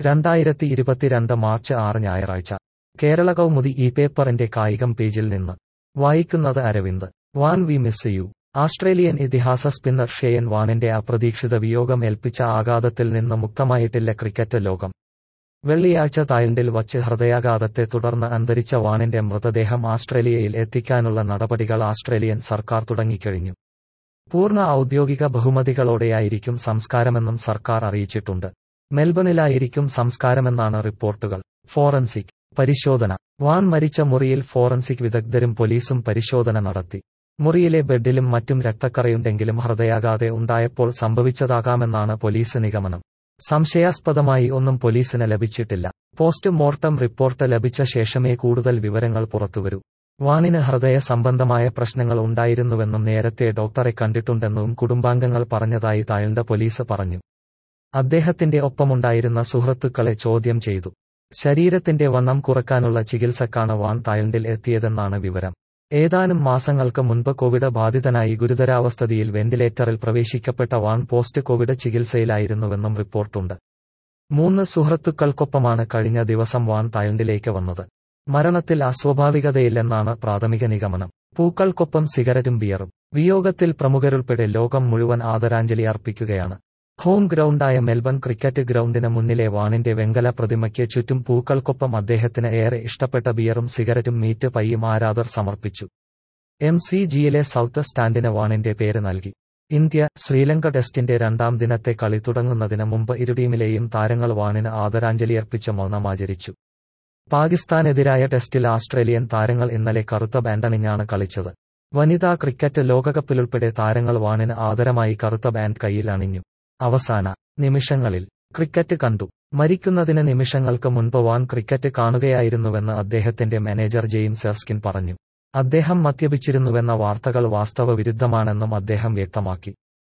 രണ്ടായിരത്തി ഇരുപത്തിരണ്ട് മാർച്ച് ആറ് ഞായറാഴ്ച കേരള കൗമുദി ഈ പേപ്പറിന്റെ കായികം പേജിൽ നിന്ന് വായിക്കുന്നത് Aravind Warne we miss you Australian ഇതിഹാസ സ്പിന്നർ ഷെയൻ വാണിന്റെ അപ്രതീക്ഷിത വിയോഗം ഏൽപ്പിച്ച ആഘാതത്തിൽ നിന്ന് മുക്തമായിട്ടില്ല ക്രിക്കറ്റ് ലോകം വെള്ളിയാഴ്ച തായ്ലൻഡിൽ വച്ച് ഹൃദയാഘാതത്തെ തുടർന്ന് അന്തരിച്ച വാണിന്റെ മൃതദേഹം ആസ്ട്രേലിയയിൽ എത്തിക്കാനുള്ള നടപടികൾ ആസ്ട്രേലിയൻ സർക്കാർ തുടങ്ങിക്കഴിഞ്ഞു പൂർണ്ണ ഔദ്യോഗിക ബഹുമതികളോടെയായിരിക്കും സംസ്കാരമെന്നും സർക്കാർ അറിയിച്ചിട്ടുണ്ട് മെൽബണിലായിരിക്കും സംസ്കാരമെന്നാണ് റിപ്പോർട്ടുകൾ ഫോറൻസിക് പരിശോധന വാൻ മരിച്ച മുറിയിൽ ഫോറൻസിക് വിദഗ്ധരും പോലീസും പരിശോധന നടത്തി മുറിയിലെ ബെഡിലും മറ്റും രക്തക്കറയുണ്ടെങ്കിലും ഹൃദയാഘാതെ ഉണ്ടായപ്പോൾ സംഭവിച്ചതാകാമെന്നാണ് പോലീസ് നിഗമനം സംശയാസ്പദമായി ഒന്നും പോലീസിന് ലഭിച്ചിട്ടില്ല പോസ്റ്റ് മോർട്ടം റിപ്പോർട്ട് ലഭിച്ച ശേഷമേ കൂടുതൽ വിവരങ്ങൾ പുറത്തുവരൂ വാണിന് ഹൃദയ സംബന്ധമായ പ്രശ്നങ്ങൾ ഉണ്ടായിരുന്നുവെന്നും നേരത്തെ ഡോക്ടറെ കണ്ടിട്ടുണ്ടെന്നും കുടുംബാംഗങ്ങൾ പറഞ്ഞതായി താഴ്ന്ന പോലീസ് പറഞ്ഞു അദ്ദേഹത്തിന്റെ ഒപ്പമുണ്ടായിരുന്ന സുഹൃത്തുക്കളെ ചോദ്യം ചെയ്തു ശരീരത്തിന്റെ വണ്ണം കുറക്കാനുള്ള ചികിത്സക്കാണ് വാൻ തായ്ലൻഡിൽ എത്തിയതെന്നാണ് വിവരം ഏതാനും മാസങ്ങൾക്ക് മുൻപ് കോവിഡ് ബാധിതനായി ഗുരുതരാവസ്ഥയിൽ വെന്റിലേറ്ററിൽ പ്രവേശിക്കപ്പെട്ട വാൻ പോസ്റ്റ് കോവിഡ് ചികിത്സയിലായിരുന്നുവെന്നും റിപ്പോർട്ടുണ്ട് മൂന്ന് സുഹൃത്തുക്കൾക്കൊപ്പമാണ് കഴിഞ്ഞ ദിവസം വാൻ തായ്ലൻഡിലേക്ക് വന്നത് മരണത്തിൽ അസ്വാഭാവികതയില്ലെന്നാണ് പ്രാഥമിക നിഗമനം പൂക്കൾക്കൊപ്പം സിഗരറ്റും ബിയറും വിയോഗത്തിൽ പ്രമുഖരുൾപ്പെടെ ലോകം മുഴുവൻ ആദരാഞ്ജലി അർപ്പിക്കുകയാണ് ഹോം ഗ്രൗണ്ടായ മെൽബൺ ക്രിക്കറ്റ് ഗ്രൗണ്ടിന് മുന്നിലെ വാണിന്റെ വെങ്കല പ്രതിമയ്ക്ക് ചുറ്റും പൂക്കൾക്കൊപ്പം അദ്ദേഹത്തിന് ഏറെ ഇഷ്ടപ്പെട്ട ബിയറും സിഗരറ്റും മീറ്റ് പയ്യും ആരാധർ സമർപ്പിച്ചു എം സി ജിയിലെ സൗത്ത് സ്റ്റാൻഡിന് വാണിന്റെ പേര് നൽകി ഇന്ത്യ ശ്രീലങ്ക ടെസ്റ്റിന്റെ രണ്ടാം ദിനത്തെ കളി തുടങ്ങുന്നതിന് മുമ്പ് ഇരു ടീമിലെയും താരങ്ങൾ വാണിന് ആദരാഞ്ജലിയർപ്പിച്ച് മൗനമാചരിച്ചു പാകിസ്ഥാനെതിരായ ടെസ്റ്റിൽ ആസ്ട്രേലിയൻ താരങ്ങൾ ഇന്നലെ കറുത്ത ബാൻഡണിഞ്ഞാണ് കളിച്ചത് വനിതാ ക്രിക്കറ്റ് ലോകകപ്പിലുൾപ്പെടെ താരങ്ങൾ വാണിന് ആദരമായി കറുത്ത ബാൻഡ് കയ്യിൽ അണിഞ്ഞു അവസാന നിമിഷങ്ങളിൽ ക്രിക്കറ്റ് കണ്ടു മരിക്കുന്നതിന് നിമിഷങ്ങൾക്ക് മുൻപ് വാൻ ക്രിക്കറ്റ് കാണുകയായിരുന്നുവെന്ന് അദ്ദേഹത്തിന്റെ മാനേജർ ജെയിംസ് എർസ്കിൻ പറഞ്ഞു അദ്ദേഹം മദ്യപിച്ചിരുന്നുവെന്ന വാർത്തകൾ വാസ്തവ വിരുദ്ധമാണെന്നും അദ്ദേഹം വ്യക്തമാക്കി